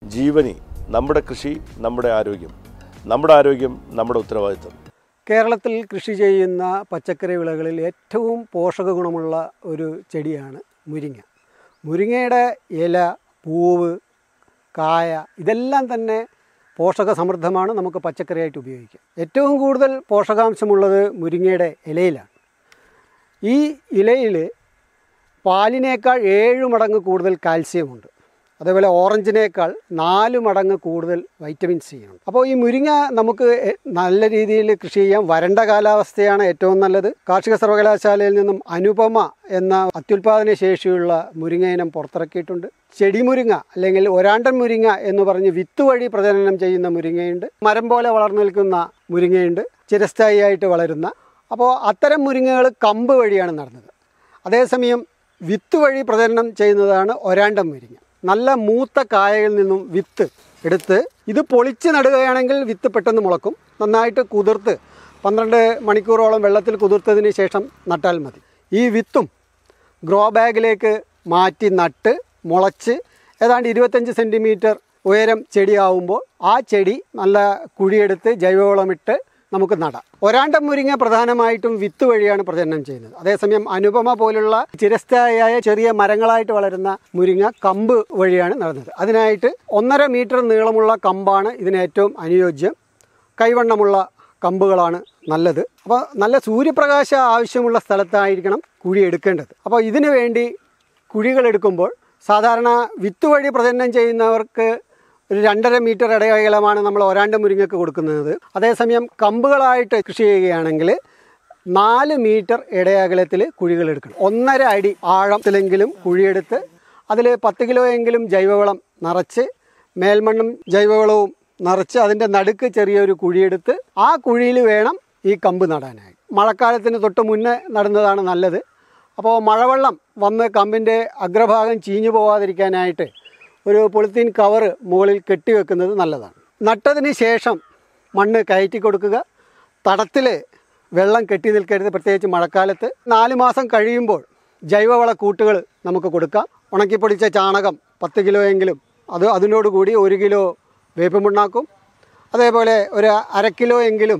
ജീവനി നമ്മുടെ കൃഷി നമ്മുടെ ആരോഗ്യം നമ്മുടെ ആരോഗ്യം നമ്മുടെ ഉത്തരവാദിത്വം കേരളത്തിൽ കൃഷി ചെയ്യുന്ന പച്ചക്കറി വിളകളിൽ ഏറ്റവും പോഷക ഗുണമുള്ള ഒരു ചെടിയാണ് മുരിങ്ങ മുരിങ്ങയുടെ ഇല പൂവ് കായ ഇതെല്ലാം തന്നെ പോഷക സമൃദ്ധമാണ് നമുക്ക് പച്ചക്കറിയായിട്ട് ഉപയോഗിക്കാം ഏറ്റവും കൂടുതൽ പോഷകാംശമുള്ളത് മുരിങ്ങയുടെ ഇലയിലാണ് ഈ ഇലയിൽ പാലിനേക്കാൾ ഏഴ് മടങ്ങ് കൂടുതൽ കാൽസ്യമുണ്ട് അതേപോലെ ഓറഞ്ചിനേക്കാൾ നാല് മടങ്ങ് കൂടുതൽ വൈറ്റമിൻ സി ഉണ്ട് അപ്പോൾ ഈ മുരിങ്ങ നമുക്ക് എ- നല്ല രീതിയിൽ കൃഷി ചെയ്യാം വരണ്ട കാലാവസ്ഥയാണ് ഏറ്റവും നല്ലത് കാർഷിക സർവകലാശാലയിൽ നിന്നും അനുപമ എന്ന അത്യുൽപാദന ശേഷിയുള്ള മുരിങ്ങ ഇനം പുറത്തിറക്കിയിട്ടുണ്ട് ചെടിമുരിങ്ങ അല്ലെങ്കിൽ ഒരാണ്ടൻ മുരിങ്ങ എന്ന് പറഞ്ഞ് വിത്ത് വഴി പ്രജനനം ചെയ്യുന്ന മുരിങ്ങയുണ്ട് മരം പോലെ വളർന്നു നിൽക്കുന്ന മുരിങ്ങയുണ്ട് ചിരസ്ഥായിയായിട്ട് വളരുന്ന അപ്പോൾ അത്തരം മുരിങ്ങകൾ കമ്പ് വഴിയാണ് നടന്നത് അതേസമയം വിത്ത് വഴി പ്രചരണം ചെയ്യുന്നതാണ് ഒരാണ്ടം മുരിങ്ങ നല്ല മൂത്ത കായയിൽ നിന്നും വിത്ത് എടുത്ത് ഇത് പൊളിച്ച് നടുകയാണെങ്കിൽ വിത്ത് പെട്ടെന്ന് മുളക്കും നന്നായിട്ട് കുതിർത്ത് പന്ത്രണ്ട് മണിക്കൂറോളം വെള്ളത്തിൽ കുതിർത്തതിന് ശേഷം നട്ടാൽ മതി ഈ വിത്തും ഗ്രോ ബാഗിലേക്ക് മാറ്റി നട്ട് മുളച്ച് ഏതാണ്ട് ഇരുപത്തഞ്ച് സെൻറ്റിമീറ്റർ ഉയരം ചെടിയാവുമ്പോൾ ആ ചെടി നല്ല കുഴിയെടുത്ത് ജൈവവളമിട്ട് നമുക്ക് നടാം ഒരാണ്ടം മുരിങ്ങ പ്രധാനമായിട്ടും വിത്ത് വഴിയാണ് പ്രചരണം ചെയ്യുന്നത് അതേസമയം അനുപമ പോലുള്ള ചിരസ്ഥായിയായ ചെറിയ മരങ്ങളായിട്ട് വളരുന്ന മുരിങ്ങ കമ്പ് വഴിയാണ് നടന്നത് അതിനായിട്ട് ഒന്നര മീറ്റർ നീളമുള്ള കമ്പാണ് ഇതിന് ഏറ്റവും അനുയോജ്യം കൈവണ്ണമുള്ള കമ്പുകളാണ് നല്ലത് അപ്പോൾ നല്ല സൂര്യപ്രകാശം ആവശ്യമുള്ള സ്ഥലത്തായിരിക്കണം കുഴി എടുക്കേണ്ടത് അപ്പോൾ ഇതിനു വേണ്ടി കുഴികൾ എടുക്കുമ്പോൾ സാധാരണ വിത്ത് വഴി പ്രചരണം ചെയ്യുന്നവർക്ക് ഒരു രണ്ടര മീറ്റർ ഇടയകലമാണ് നമ്മൾ ഒരാണ്ട് മുരിങ്ങക്ക് കൊടുക്കുന്നത് അതേസമയം കമ്പുകളായിട്ട് കൃഷി ചെയ്യുകയാണെങ്കിൽ നാല് മീറ്റർ ഇടയകലത്തിൽ കുഴികൾ എടുക്കണം ഒന്നര അടി ആഴത്തിലെങ്കിലും കുഴിയെടുത്ത് അതിൽ പത്ത് കിലോ എങ്കിലും ജൈവവളം നിറച്ച് മേൽമണ്ണും ജൈവവളവും നിറച്ച് അതിൻ്റെ നടുക്ക് ചെറിയൊരു കുഴിയെടുത്ത് ആ കുഴിയിൽ വേണം ഈ കമ്പ് നടാനായി മഴക്കാലത്തിന് തൊട്ട് മുന്നേ നടുന്നതാണ് നല്ലത് അപ്പോൾ മഴവെള്ളം വന്ന് കമ്പിൻ്റെ അഗ്രഭാഗം ചീഞ്ഞു പോകാതിരിക്കാനായിട്ട് ഒരു പൊളിത്തീൻ കവർ മുകളിൽ കെട്ടിവെക്കുന്നത് നല്ലതാണ് നട്ടതിന് ശേഷം മണ്ണ് കയറ്റി കൊടുക്കുക തടത്തിൽ വെള്ളം കെട്ടി നിൽക്കരുത് പ്രത്യേകിച്ച് മഴക്കാലത്ത് നാല് മാസം കഴിയുമ്പോൾ ജൈവവള കൂട്ടുകൾ നമുക്ക് കൊടുക്കാം ഉണക്കിപ്പൊടിച്ച ചാണകം പത്ത് കിലോ എങ്കിലും അത് അതിനോടുകൂടി ഒരു കിലോ വേപ്പ് മുണ്ണാക്കും അതേപോലെ ഒരു അര കിലോ എങ്കിലും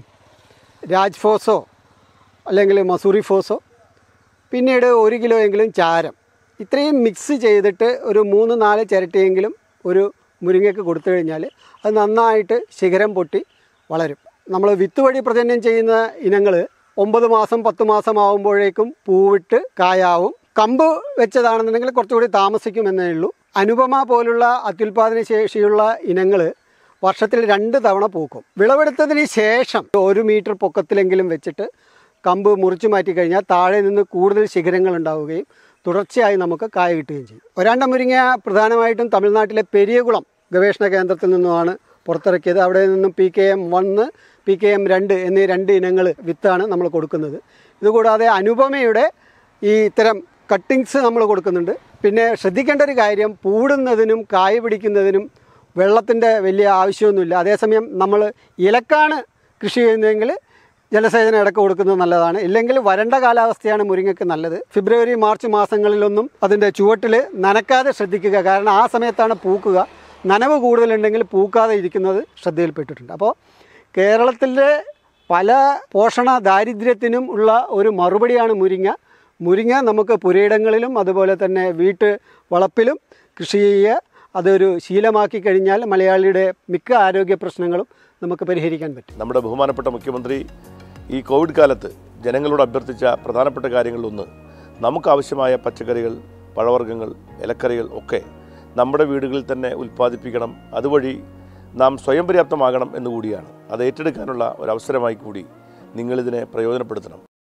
രാജ്ഫോസോ അല്ലെങ്കിൽ മസൂറി ഫോസോ പിന്നീട് ഒരു കിലോ എങ്കിലും ചാരം ഇത്രയും മിക്സ് ചെയ്തിട്ട് ഒരു മൂന്ന് നാല് ചിരട്ടിയെങ്കിലും ഒരു മുരിങ്ങയ്ക്ക് കൊടുത്തു കഴിഞ്ഞാൽ അത് നന്നായിട്ട് ശിഖരം പൊട്ടി വളരും നമ്മൾ വിത്ത് വഴി പ്രജനനം ചെയ്യുന്ന ഇനങ്ങൾ ഒമ്പത് മാസം പത്ത് മാസം ആകുമ്പോഴേക്കും പൂവിട്ട് കായാവും കമ്പ് വെച്ചതാണെന്നുണ്ടെങ്കിൽ കുറച്ചുകൂടി താമസിക്കുമെന്നേ ഉള്ളൂ അനുപമ പോലുള്ള അത്യുൽപാദന ശേഷിയുള്ള ഇനങ്ങൾ വർഷത്തിൽ രണ്ട് തവണ പൂക്കും വിളവെടുത്തതിന് ശേഷം ഒരു മീറ്റർ പൊക്കത്തിലെങ്കിലും വെച്ചിട്ട് കമ്പ് മുറിച്ചു മാറ്റി കഴിഞ്ഞാൽ താഴെ നിന്ന് കൂടുതൽ ശിഖരങ്ങൾ ഉണ്ടാവുകയും തുടർച്ചയായി നമുക്ക് കായ കിട്ടുകയും ചെയ്യും ഒരാണ്ട മുരിങ്ങ പ്രധാനമായിട്ടും തമിഴ്നാട്ടിലെ പെരിയകുളം ഗവേഷണ കേന്ദ്രത്തിൽ നിന്നുമാണ് പുറത്തിറക്കിയത് അവിടെ നിന്നും P K M one P K M രണ്ട് എന്നീ രണ്ട് ഇനങ്ങൾ വിത്താണ് നമ്മൾ കൊടുക്കുന്നത് ഇതുകൂടാതെ അനുപമയുടെ ഈ ഇത്തരം കട്ടിങ്സ് നമ്മൾ കൊടുക്കുന്നുണ്ട് പിന്നെ ശ്രദ്ധിക്കേണ്ട ഒരു കാര്യം പൂടുന്നതിനും കായ പിടിക്കുന്നതിനും വെള്ളത്തിൻ്റെ വലിയ ആവശ്യമൊന്നുമില്ല അതേസമയം നമ്മൾ ഇലക്കാണ് കൃഷി ചെയ്യുന്നതെങ്കിൽ ജലസേചനം ഇടയ്ക്ക് കൊടുക്കുന്നത് നല്ലതാണ് ഇല്ലെങ്കിൽ വരണ്ട കാലാവസ്ഥയാണ് മുരിങ്ങയ്ക്ക് നല്ലത് ഫെബ്രുവരി മാർച്ച് മാസങ്ങളിലൊന്നും അതിൻ്റെ ചുവട്ടിൽ നനക്കാതെ ശ്രദ്ധിക്കുക കാരണം ആ സമയത്താണ് പൂക്കുക നനവ് കൂടുതലുണ്ടെങ്കിൽ പൂക്കാതെ ഇരിക്കുന്നത് ശ്രദ്ധയിൽപ്പെട്ടിട്ടുണ്ട് അപ്പോൾ കേരളത്തിലെ പല പോഷണ ദാരിദ്ര്യത്തിനും ഉള്ള ഒരു മറുപടിയാണ് മുരിങ്ങ മുരിങ്ങ നമുക്ക് പുരയിടങ്ങളിലും അതുപോലെ തന്നെ വീട്ട് വളപ്പിലും കൃഷി ചെയ്യുക അതൊരു ശീലമാക്കി കഴിഞ്ഞാൽ മലയാളിയുടെ മിക്ക ആരോഗ്യ പ്രശ്നങ്ങളും നമുക്ക് പരിഹരിക്കാൻ പറ്റും നമ്മുടെ ബഹുമാനപ്പെട്ട മുഖ്യമന്ത്രി ഈ കോവിഡ് കാലത്ത് ജനങ്ങളോട് അഭ്യർത്ഥിച്ച പ്രധാനപ്പെട്ട കാര്യങ്ങളിലൊന്ന് നമുക്ക് ആവശ്യമായ പച്ചക്കറികൾ പഴവർഗ്ഗങ്ങൾ ഇലക്കറികൾ ഒക്കെ നമ്മുടെ വീടുകളിൽ തന്നെ ഉൽപ്പാദിപ്പിക്കണം അതുവഴി നാം സ്വയം പര്യാപ്തമാകണം എന്നുകൂടിയാണ് അത് ഏറ്റെടുക്കാനുള്ള ഒരു അവസരമായി കൂടി നിങ്ങളിതിനെ പ്രയോജനപ്പെടുത്തണം